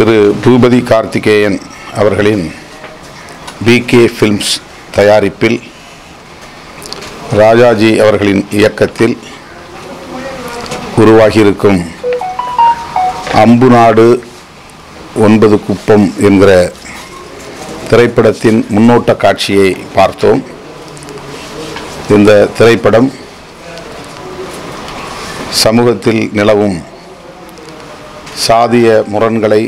திரு பூபதி கார்த்திகேயன் அவர்களின் PK films தயாரிப்பில் ராஜாஜி அவர்களின் இயக்கத்தில் உருவாகியிருக்கும் அம்பு நாடு ஒன்பது குப்பம் என்கிற திரைப்படத்தின் முன்னோட்ட காட்சியை பார்த்தோம் இந்த திரைப்படம் சமூகத்தில் நிலவும் சாதிய முரண்களை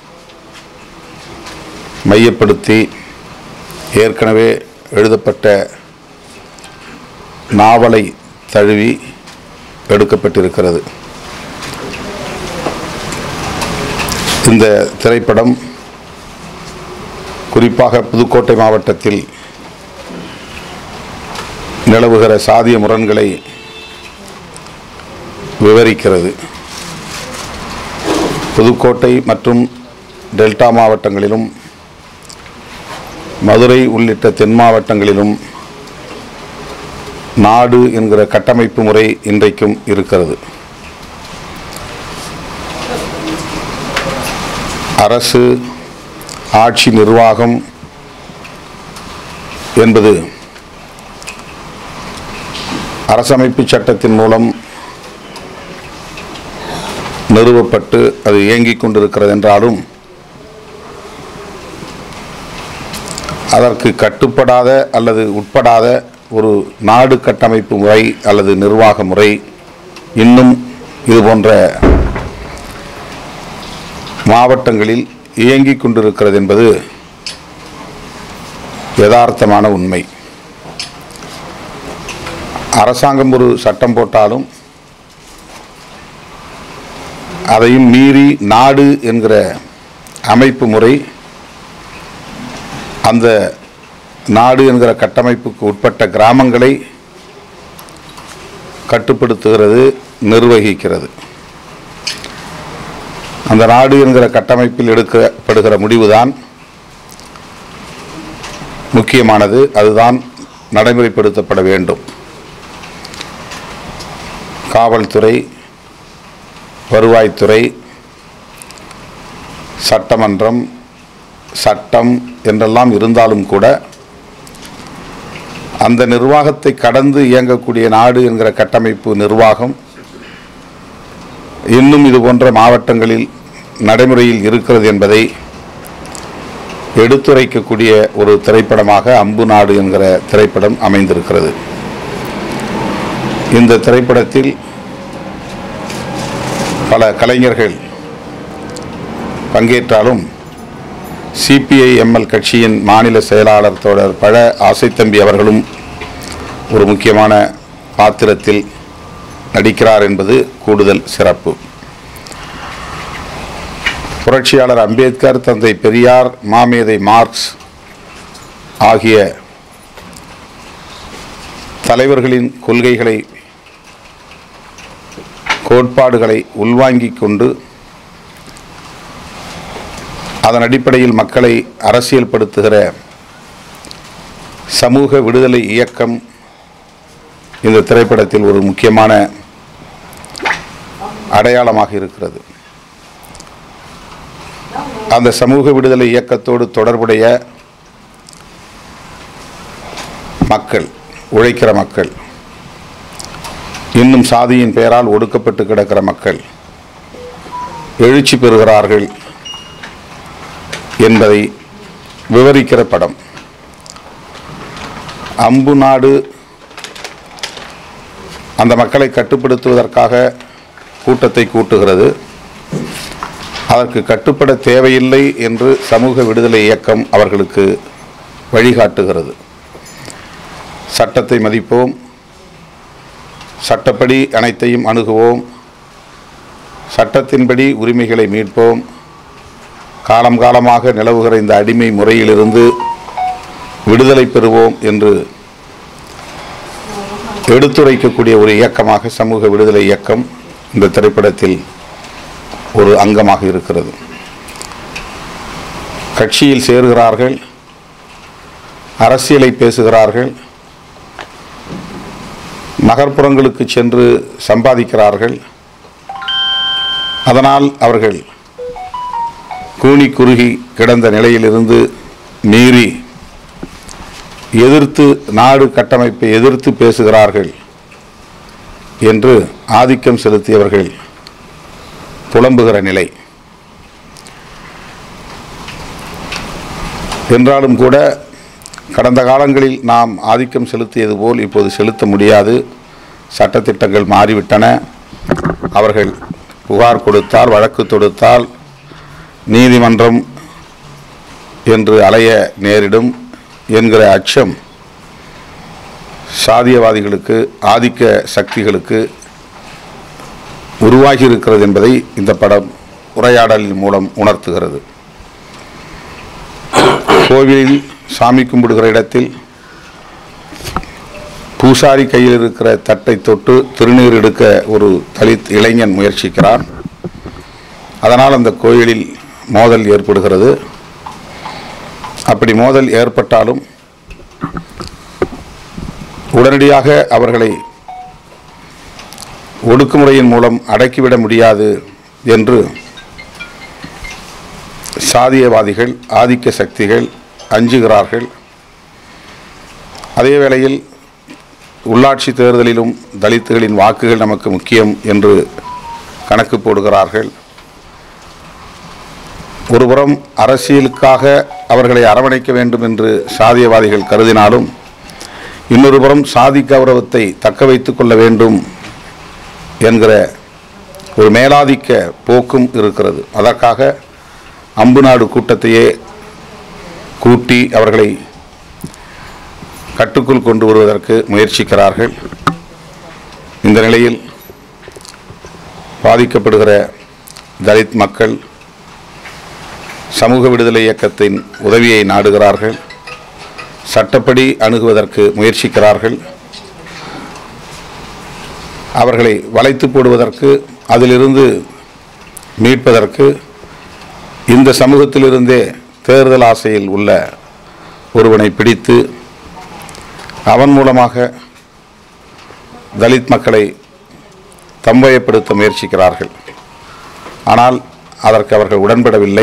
மையப்படுத்தி ஏற்கனவே எழுதப்பட்ட நாவலை தழுவி எடுக்கப்பட்டிருக்கிறது இந்த திரைப்படம் குறிப்பாக புதுக்கோட்டை மாவட்டத்தில் நிலவுகிற சாதிய முரண்களை விவரிக்கிறது புதுக்கோட்டை மற்றும் டெல்டா மாவட்டங்களிலும் மதுரை உள்ளிட்ட தென் மாவட்டங்களிலும் நாடு என்கிற கட்டமைப்பு முறை இன்றைக்கும் இருக்கிறது அரசு ஆட்சி நிர்வாகம் என்பது அரசமைப்பு சட்டத்தின் மூலம் நிறுவப்பட்டு அது இயங்கிக் கொண்டிருக்கிறது என்றாலும் அதற்கு கட்டுப்படாத அல்லது உட்படாத ஒரு நாடு கட்டமைப்பு முறை அல்லது நிர்வாக முறை இன்னும் இது போன்ற மாவட்டங்களில் இயங்கிக் கொண்டிருக்கிறது என்பது யதார்த்தமான உண்மை அரசாங்கம் ஒரு சட்டம் போட்டாலும் அதையும் மீறி நாடு என்கிற அமைப்பு முறை அந்த நாடு என்கிற கட்டமைப்புக்கு உட்பட்ட கிராமங்களை கட்டுப்படுத்துகிறது நிர்வகிக்கிறது அந்த நாடு என்கிற கட்டமைப்பில் எடுக்கப்படுகிற முடிவுதான் முக்கியமானது அதுதான் நடைமுறைப்படுத்தப்பட வேண்டும் காவல்துறை வருவாய்த்துறை சட்டமன்றம் சட்டம் என்றெல்லாம் இருந்தாலும் கூட அந்த நிர்வாகத்தை கடந்து இயங்கக்கூடிய நாடு என்கிற கட்டமைப்பு நிர்வாகம் இன்னும் இது போன்ற மாவட்டங்களில் நடைமுறையில் இருக்கிறது என்பதை எடுத்துரைக்கக்கூடிய ஒரு திரைப்படமாக அம்பு நாடு என்கிற திரைப்படம் அமைந்திருக்கிறது இந்த திரைப்படத்தில் பல கலைஞர்கள் பங்கேற்றாலும் சிபிஐ எம்எல் கட்சியின் மாநில செயலாளர் தோழர் பழ ஆசைத்தம்பி அவர்களும் ஒரு முக்கியமான பாத்திரத்தில் நடிக்கிறார் என்பது கூடுதல் சிறப்பு புரட்சியாளர் அம்பேத்கர் தந்தை பெரியார் மாமேதை மார்க்ஸ் ஆகிய தலைவர்களின் கொள்கைகளை கோட்பாடுகளை உள்வாங்கிக் கொண்டு அதன் அடிப்படையில் மக்களை அரசியல்படுத்துகிற சமூக விடுதலை இயக்கம் இந்த திரைப்படத்தில் ஒரு முக்கியமான அடையாளமாக இருக்கிறது அந்த சமூக விடுதலை இயக்கத்தோடு தொடர்புடைய மக்கள் உழைக்கிற மக்கள் இன்னும் சாதியின் பெயரால் ஒடுக்கப்பட்டு கிடக்கிற மக்கள் எழுச்சி பெறுகிறார்கள் என்பதை விவரிக்கிற படம் அம்பு நாடு அந்த மக்களை கட்டுப்படுத்துவதற்காக கூட்டத்தை கூட்டுகிறது அதற்கு கட்டுப்பட தேவையில்லை என்று சமூக விடுதலை இயக்கம் அவர்களுக்கு வழிகாட்டுகிறது சட்டத்தை மதிப்போம் சட்டப்படி அனைத்தையும் அணுகுவோம் சட்டத்தின்படி உரிமைகளை மீட்போம் காலம் காலமாக நிலவுகிற இந்த அடிமை முறையிலிருந்து விடுதலை பெறுவோம் என்று எடுத்துரைக்கக்கூடிய ஒரு இயக்கமாக சமூக விடுதலை இயக்கம் இந்த திரைப்படத்தில் ஒரு அங்கமாக இருக்கிறது கட்சியில் சேர்கிறார்கள் அரசியலை பேசுகிறார்கள் நகர்ப்புறங்களுக்கு சென்று சம்பாதிக்கிறார்கள் அதனால் அவர்கள் கூனி குறுகி கிடந்த நிலையிலிருந்து மீறி எதிர்த்து நாடு கட்டமைப்பை எதிர்த்து பேசுகிறார்கள் என்று ஆதிக்கம் செலுத்தியவர்கள் புலம்புகிற நிலை என்றாலும் கூட கடந்த காலங்களில் நாம் ஆதிக்கம் செலுத்தியது போல் இப்போது செலுத்த முடியாது சட்டத்திட்டங்கள் மாறிவிட்டன அவர்கள் புகார் கொடுத்தால் வழக்கு தொடுத்தால் நீதிமன்றம் என்று அலைய நேரிடும் என்கிற அச்சம் சாதியவாதிகளுக்கு ஆதிக்க சக்திகளுக்கு உருவாகி இருக்கிறது என்பதை இந்த படம் உரையாடலின் மூலம் உணர்த்துகிறது கோவிலில் சாமி கும்பிடுகிற இடத்தில் பூசாரி கையில் இருக்கிற தட்டை தொட்டு திருநீர் எடுக்க ஒரு தலித் இளைஞன் முயற்சிக்கிறார் அதனால் அந்த கோயிலில் மோதல் ஏற்படுகிறது அப்படி மோதல் ஏற்பட்டாலும் உடனடியாக அவர்களை ஒடுக்குமுறையின் மூலம் அடக்கிவிட முடியாது என்று சாதியவாதிகள் ஆதிக்க சக்திகள் அஞ்சுகிறார்கள் அதே வேளையில் உள்ளாட்சி தேர்தலிலும் தலித்துகளின் வாக்குகள் நமக்கு முக்கியம் என்று கணக்கு போடுகிறார்கள் ஒருபுறம் அரசியலுக்காக அவர்களை அரவணைக்க வேண்டும் என்று சாதியவாதிகள் கருதினாலும் இன்னொரு புறம் சாதி கௌரவத்தை தக்க வைத்துக் கொள்ள வேண்டும் என்கிற ஒரு மேலாதிக்க போக்கும் இருக்கிறது அதற்காக அம்பு நாடு கூட்டத்தையே கூட்டி அவர்களை கட்டுக்குள் கொண்டு வருவதற்கு முயற்சிக்கிறார்கள் இந்த நிலையில் பாதிக்கப்படுகிற தலித் மக்கள் சமூக விடுதலை இயக்கத்தின் உதவியை நாடுகிறார்கள் சட்டப்படி அணுகுவதற்கு முயற்சிக்கிறார்கள் அவர்களை வளைத்து போடுவதற்கு அதிலிருந்து மீட்பதற்கு இந்த சமூகத்திலிருந்தே தேர்தல் ஆசையில் உள்ள ஒருவனை பிடித்து அவன் மூலமாக தலித் மக்களை தம்பயப்படுத்த முயற்சிக்கிறார்கள் ஆனால் அதற்கு அவர்கள் உடன்படவில்லை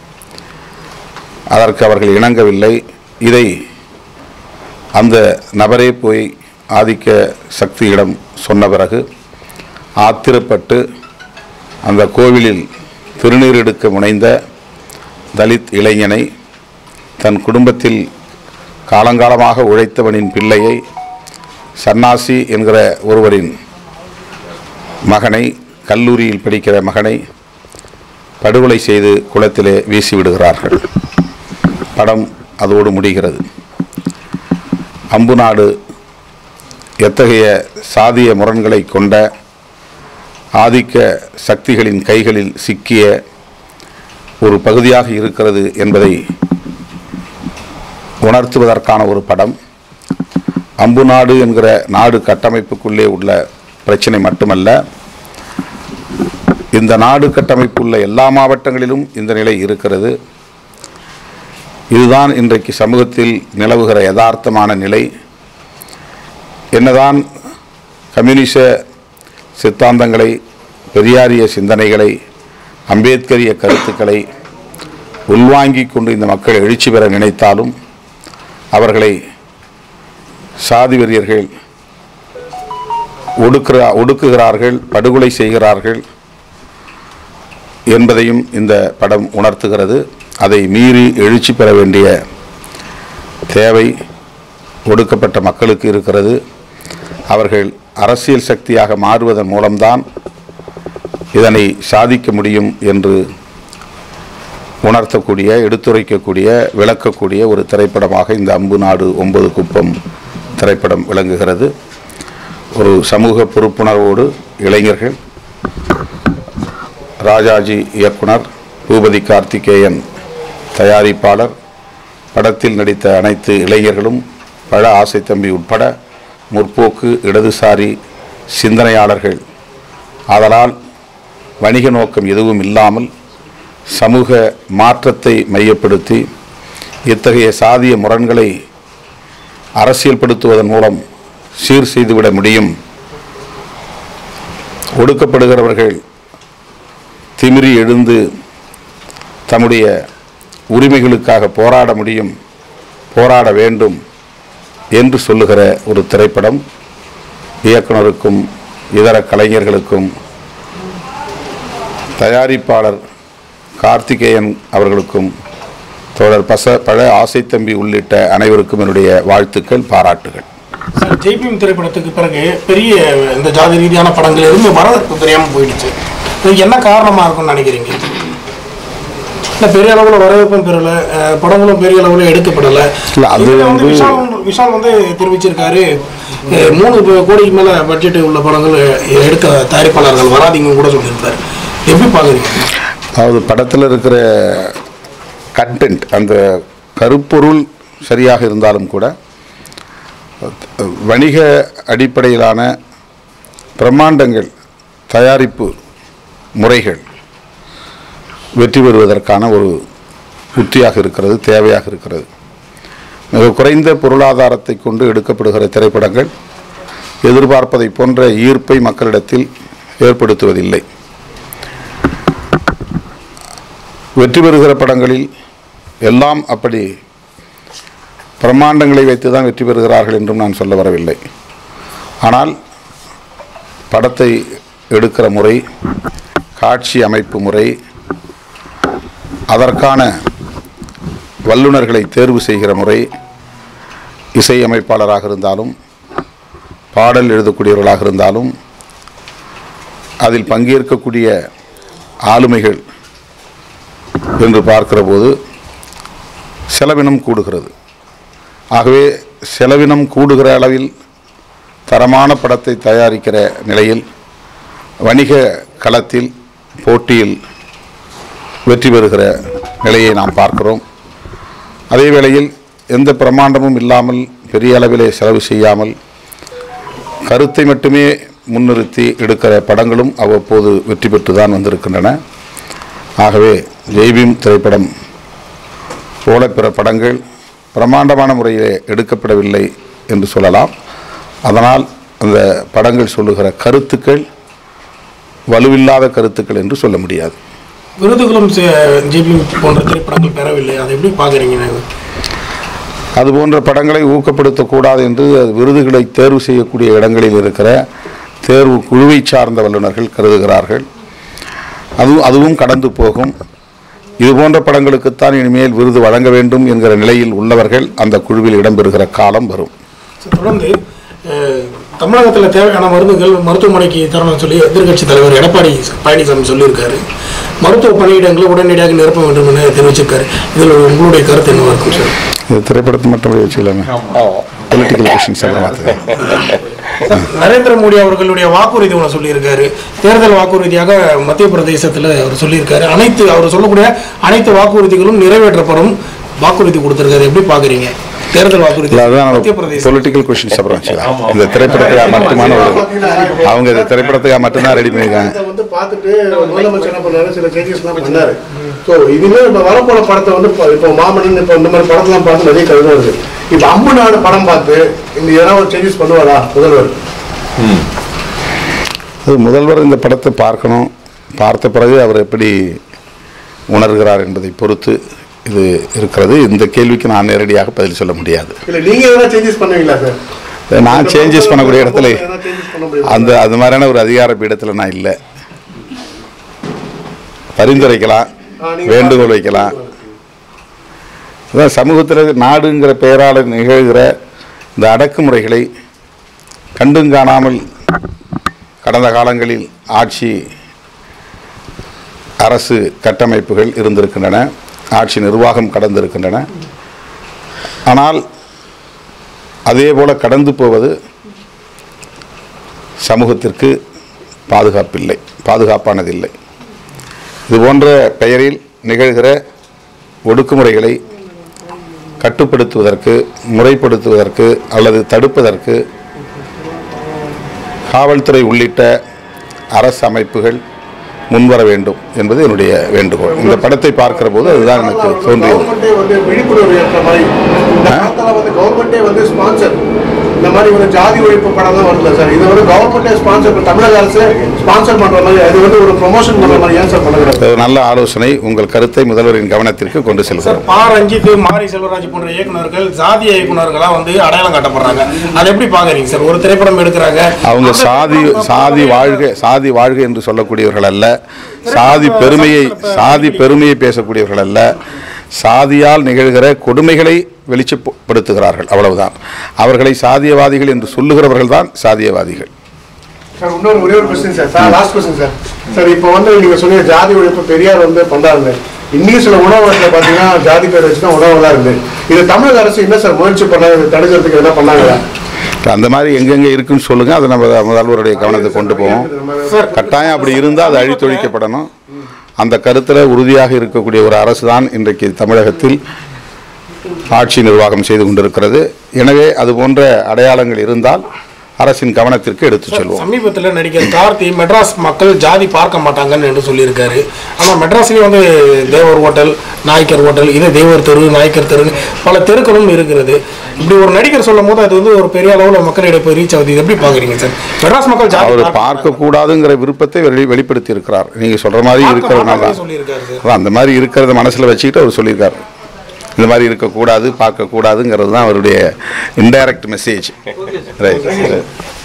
அதற்கு அவர்கள் இணங்கவில்லை இதை அந்த நபரே போய் ஆதிக்க சக்தியிடம் சொன்ன பிறகு ஆத்திரப்பட்டு அந்த கோவிலில் திருநீர் எடுக்க முனைந்த தலித் இளைஞனை தன் குடும்பத்தில் காலங்காலமாக உழைத்தவனின் பிள்ளையை சன்னாசி என்கிற ஒருவரின் மகனை கல்லூரியில் படிக்கிற மகனை படுகொலை செய்து குளத்திலே வீசிவிடுகிறார்கள் படம் அதோடு முடிகிறது அம்பு நாடு எத்தகைய சாதிய முரண்களை கொண்ட ஆதிக்க சக்திகளின் கைகளில் சிக்கிய ஒரு பகுதியாக இருக்கிறது என்பதை உணர்த்துவதற்கான ஒரு படம் அம்பு நாடு என்கிற நாடு கட்டமைப்புக்குள்ளே உள்ள பிரச்சனை மட்டுமல்ல இந்த நாடு கட்டமைப்புள்ள எல்லா மாவட்டங்களிலும் இந்த நிலை இருக்கிறது இதுதான் இன்றைக்கு சமூகத்தில் நிலவுகிற யதார்த்தமான நிலை என்னதான் கம்யூனிச சித்தாந்தங்களை பெரியாரிய சிந்தனைகளை அம்பேத்கரிய கருத்துக்களை உள்வாங்கிக் கொண்டு இந்த மக்கள் எழுச்சி பெற நினைத்தாலும் அவர்களை சாதி வெறியர்கள் ஒடுக்குற ஒடுக்குகிறார்கள் படுகொலை செய்கிறார்கள் என்பதையும் இந்த படம் உணர்த்துகிறது அதை மீறி எழுச்சி பெற வேண்டிய தேவை ஒடுக்கப்பட்ட மக்களுக்கு இருக்கிறது அவர்கள் அரசியல் சக்தியாக மாறுவதன் மூலம்தான் இதனை சாதிக்க முடியும் என்று உணர்த்தக்கூடிய எடுத்துரைக்கக்கூடிய விளக்கக்கூடிய ஒரு திரைப்படமாக இந்த அம்பு நாடு ஒன்பது குப்பம் திரைப்படம் விளங்குகிறது ஒரு சமூக பொறுப்புணர்வோடு இளைஞர்கள் ராஜாஜி இயக்குனர் பூபதி கார்த்திகேயன் தயாரிப்பாளர் படத்தில் நடித்த அனைத்து இளைஞர்களும் பழ ஆசை தம்பி உட்பட முற்போக்கு இடதுசாரி சிந்தனையாளர்கள் ஆதலால் வணிக நோக்கம் எதுவும் இல்லாமல் சமூக மாற்றத்தை மையப்படுத்தி இத்தகைய சாதிய முரண்களை அரசியல்படுத்துவதன் மூலம் சீர் செய்துவிட முடியும் ஒடுக்கப்படுகிறவர்கள் திமிரி எழுந்து தம்முடைய உரிமைகளுக்காக போராட முடியும் போராட வேண்டும் என்று சொல்லுகிற ஒரு திரைப்படம் இயக்குனருக்கும் இதர கலைஞர்களுக்கும் தயாரிப்பாளர் கார்த்திகேயன் அவர்களுக்கும் தோழர் பச பழ ஆசைத்தம்பி உள்ளிட்ட அனைவருக்கும் என்னுடைய வாழ்த்துக்கள் பாராட்டுகள் சார் ஜெய்பீம் திரைப்படத்துக்கு பிறகு பெரிய இந்த ஜாதி ரீதியான படங்கள் எதுவுமே வரவேற்பு தெரியாமல் போயிடுச்சு இதுக்கு என்ன காரணமாக இருக்கும்னு நினைக்கிறீங்க இல்லை பெரிய அளவில் வரவேற்பும் பெறல அஹ், படங்களும் பெரிய அளவில் எடுக்கப்படலை இல்ல, அது இதுல வந்து வந்து- விஷால் வந்து- விஷால் வந்து தெரிவிச்சிருக்காரு அஹ், மூணு ப- கோடிக்கு மேலே பட்ஜெட் உள்ள படங்கள் எ- எடுக்க தயாரிப்பாளர்கள் வராதீங்கன்னு கூட சொல்லியிருக்காரு எப்படி பார்க்குறீங்க அதாவது படத்தில் இருக்கிற கண்டென்ட் அந்த கருப்பொருள் சரியாக இருந்தாலும் கூட வணிக அடிப்படையிலான பிரம்மாண்டங்கள் தயாரிப்பு முறைகள் வெற்றி பெறுவதற்கான ஒரு உத்தியாக இருக்கிறது தேவையாக இருக்கிறது மிக குறைந்த பொருளாதாரத்தை கொண்டு எடுக்கப்படுகிற திரைப்படங்கள் எதிர்பார்ப்பதை போன்ற ஈர்ப்பை மக்களிடத்தில் ஏற்படுத்துவதில்லை வெற்றி பெறுகிற படங்களில் எல்லாம் அப்படி பிரம்மாண்டங்களை வைத்து தான் வெற்றி பெறுகிறார்கள் என்றும் நான் சொல்ல வரவில்லை ஆனால் படத்தை எடுக்கிற முறை காட்சி அமைப்பு முறை அதற்கான வல்லுநர்களை தேர்வு செய்கிற முறை இசையமைப்பாளராக இருந்தாலும் பாடல் எழுதக்கூடியவர்களாக இருந்தாலும் அதில் பங்கேற்கக்கூடிய ஆளுமைகள் என்று பார்க்கிற போது செலவினம் கூடுகிறது ஆகவே செலவினம் கூடுகிற அளவில் தரமான படத்தை தயாரிக்கிற நிலையில் வணிக களத்தில் போட்டியில் வெற்றி பெறுகிற நிலையை நாம் பார்க்கிறோம் அதே வேளையில் எந்த பிரமாண்டமும் இல்லாமல் பெரிய அளவிலே செலவு செய்யாமல் கருத்தை மட்டுமே முன்னிறுத்தி எடுக்கிற படங்களும் அவ்வப்போது வெற்றி பெற்று தான் வந்திருக்கின்றன ஆகவே ஜெய்பீம் திரைப்படம் போல பிற படங்கள் பிரம்மாண்டமான முறையிலே எடுக்கப்படவில்லை என்று சொல்லலாம் அதனால் அந்த படங்கள் சொல்லுகிற கருத்துக்கள் வலுவில்லாத கருத்துக்கள் என்று சொல்ல முடியாது விருதுகளும் ஜெய்பீம் போன்ற திரைப்படங்கள் பெறவில்லை அதை எப்படி பார்க்குறீங்க அதுபோன்ற படங்களை ஊக்கப்படுத்தக்கூடாது என்று அது விருதுகளை தேர்வு செய்யக்கூடிய இடங்களில் இருக்கிற தேர்வு குழுவை சார்ந்த வல்லுநர்கள் கருதுகிறார்கள் அதுவும் அதுவும் கடந்து போகும் இது போன்ற படங்களுக்குத்தான் இனிமேல் விருது வழங்க வேண்டும் என்கிற நிலையில் உள்ளவர்கள் அந்த குழுவில் இடம்பெறுகிற காலம் வரும் தொடர்ந்து அஹ், தமிழகத்தில் தேவையான மருந்துகள் மருத்துவமனைக்கு தரணும்னு சொல்லி எதிர்க்கட்சி தலைவர் எடப்பாடி பழனிசாமி சொல்லியிருக்காரு மருத்துவ பணியிடங்களை உடனடியாக நிரப்ப வேண்டும் என தெரிவிச்சிருக்காரு இதில் உங்களுடைய கருத்து என்னவா இருக்கும் சார் இது திரைப்படத்தை மட்டும் வச்சுக்கலாமே பொலிட்டிக்கல் கொஷின்ஸ் எல்லாம் பார்த்துக்கலாம் நரேந்திர மோடி அவர்களுடைய வாக்குறுதி ஒன்று சொல்லியிருக்காரு தேர்தல் வாக்குறுதியாக மத்திய பிரதேசத்தில் அவர் சொல்லியிருக்காரு அனைத்து அவர் சொல்லக்கூடிய அனைத்து வாக்குறுதிகளும் நிறைவேற்றப்படும் வாக்குறுதி கொடுத்திருக்காரு எப்படி பார்க்குறீங்க தேர்தல் வாக்குறுதி இல்ல, அதுதான் மத்திய பிரதேசம் பொலிட்டிக்கல் கொஷின்ஸ் அப்புறம் வச்சுக்கலாம் இந்த திரைப்படத்துக்காக மட்டுமான ஒரு அவங்க இந்த திரைப்படத்துக்காக மட்டும்தான் ரெடி பண்ணியிருக்காங்க படத்தை வந்து பார்த்துட்டு முதலமைச்சர் என்ன பண்ணாரு சில சேஞ்சஸ்லாம் பண்ணாரு ஸோ இதுமே இப்போ வரப்போற படத்தை வந்து இப்போ- இப்போ மாமன்னன் இப்போ இந்த மாதிரி படத்தெல்லாம் பார்த்து நிறைய கருது வருது இப்போ அம்பு நாடு படம் பார்த்து இந்த எதனா ஒரு சேஞ்சஸ் பண்ணுவாரா முதல்வர் அது முதல்வர் இந்த படத்தை பார்க்கணும் பார்த்த பிறகு அவர் எப்படி உணர்கிறார் என்பதை பொறுத்து இது இருக்கிறது இந்த கேள்விக்கு நான் நேரடியாக பதில் சொல்ல முடியாது இல்லை நீங்க எதனா சேஞ்சஸ் பண்ணுவீங்களா சார் நான் சேஞ்சஸ் பண்ணக்கூடிய இடத்துல எதனா சேஞ்சஸ் பண்ண முடியுமா அந்த அது மாதிரியான ஒரு அதிகார பீடத்தில் நான் இல்லை பரிந்துரைக்கலாம் ஆ, நீங்க வேண்டுகோள் வைக்கலாம் அதான் சமூகத்தில் நாடுங்கிற பெயரால் நிகழ்கிற இந்த அடக்குமுறைகளை கண்டும் காணாமல் கடந்த காலங்களில் ஆட்சி அரசு கட்டமைப்புகள் இருந்திருக்கின்றன ஆட்சி நிர்வாகம் கடந்திருக்கின்றன ஆனால் அதே போல கடந்து போவது சமூகத்திற்கு பாதுகாப்பில்லை பாதுகாப்பானதில்லை இது போன்ற பெயரில் நிகழ்கிற ஒடுக்குமுறைகளை கட்டுப்படுத்துவதற்கு முறைப்படுத்துவதற்கு அல்லது தடுப்பதற்கு காவல்துறை உள்ளிட்ட அரசு அமைப்புகள் முன்வர வேண்டும் என்பது என்னுடைய வேண்டுகோள் இந்த படத்தை பார்க்கிற போது அதுதான் எனக்கு தோன்றியது கவர்மெண்ட்டே வந்து விழிப்புணர்வு ஏற்ற மாதிரி இந்த காலத்துல வந்து கவர்மெண்ட்டே வந்து ஸ்பான்சர் இந்த மாதிரி ஒரு ஜாதி ஒழிப்பு படம் தான் வரல சார் இது வந்து கவர்மெண்ட்டே ஸ்பான்சர் தமிழக அரசு ஸ்பான்சர் பண்ற மாதிரி அது வந்து ஒரு ப்ரொமோஷன் பண்ற மாதிரி ஏன் சார் பண்ணுறாங்க ஒரு நல்ல ஆலோசனை உங்கள் கருத்தை முதல்வரின் கவனத்திற்கு கொண்டு சார் செல்கிறோம் பா ரஞ்சித் மாரி செல்வராஜ் போன்ற இயக்குனர்கள் ஜாதிய இயக்குனர்களா வந்து அடையாளம் காட்டப்படுறாங்க அதை எப்படி பாக்குறீங்க சார் ஒரு திரைப்படம் எடுக்கிறாங்க அவங்க அந்த சாதி திரைப்படம் சாதி பார்க்கக்கூடிய- வாழ்க சாதி வாழ்க என்று சொல்லக்கூடியவர்கள் அல்ல சாதி பெருமையை சாதி பெருமையை பேசக்கூடியவர்கள் அல்ல சாதியால் நிகழ்கிற கொடுமைகளை வெளிச்சப்படுத்துகிறார்கள் அவ்வளவுதான் அவர்களை சாதியவாதிகள் என்று சொல்லுகிறவர்கள் தான் சாதியவாதிகள் சார் இன்னொரு ஒரே ஒரு question sir sir last question sir sir இப்போ வந்து நீங்க சொன்னீங்க ஜாதி ஒழிப்பு பெரியார் வந்து பண்றாங்க இன்னும் சில உணவகத்தில் பார்த்தீங்கன்னா ஜாதி பேர் வச்சு தான் உணவெல்லாம் இருந்து இது தமிழக அரசு என்ன சார் முயற்சி பண்ணாங்க இதை தடுக்கிறதுக்கு என்ன பண்ணாங்களா அந்த மாதிரி எங்கெங்கே இருக்குன்னு சொல்லுங்க அதை நம்ம முதல்வருடைய கவனத்தை கொண்டு போவோம் சார் கட்டாயம் அப்படி இருந்தால் அது அழித்தொழிக்கப்படணும் அந்த கருத்தில் உறுதியாக இருக்கக்கூடிய ஒரு அரசு தான் இன்றைக்கு தமிழகத்தில் ஆட்சி நிர்வாகம் செய்து கொண்டிருக்கிறது எனவே அது போன்ற அடையாளங்கள் இருந்தால் அரசின் கவனத்திற்கு எடுத்துச் செல்வோம் சமீபத்தில் நடிகர் கார்த்தி மெட்ராஸ் மக்கள் ஜாதி பார்க்க மாட்டாங்கன்னு என்று சொல்லியிருக்காரு ஆனால் மெட்ராஸ்லேயும் வந்து தேவர் ஹோட்டல் நாய்க்கர் ஹோட்டல் இது தேவர் தெரு நாய்க்கர் தெரு பல தெருக்களும் இருக்கிறது இப்படி ஒரு நடிகர் சொல்லும் போது அது வந்து ஒரு பெரிய அளவில் மக்களிடையே போய் ரீச் ஆகுது இது எப்படி பார்க்குறீங்க சார் மெட்ராஸ் மக்கள் ஜாதி அவர் பார்க்க பார்க்கக்கூடாதுங்கிற விருப்பத்தை வெளி வெளிப்படுத்தி இருக்கிறார் நீங்கள் சொல்கிற மாதிரி பார்க்க இருக்கிறதுனால மாட்டாங்கன்னு தான் சொல்லியிருக்காரு சார் அதான் அந்த மாதிரி இருக்கிறத மனசில் வச்சுக்கிட்டு அவர் சொல்லியிருக்காரு இந்த மாதிரி இருக்கக்கூடாது பார்க்கக்கூடாதுங்கிறது தான் அவருடைய இன்டைரக்ட் மெசேஜ் ரைட்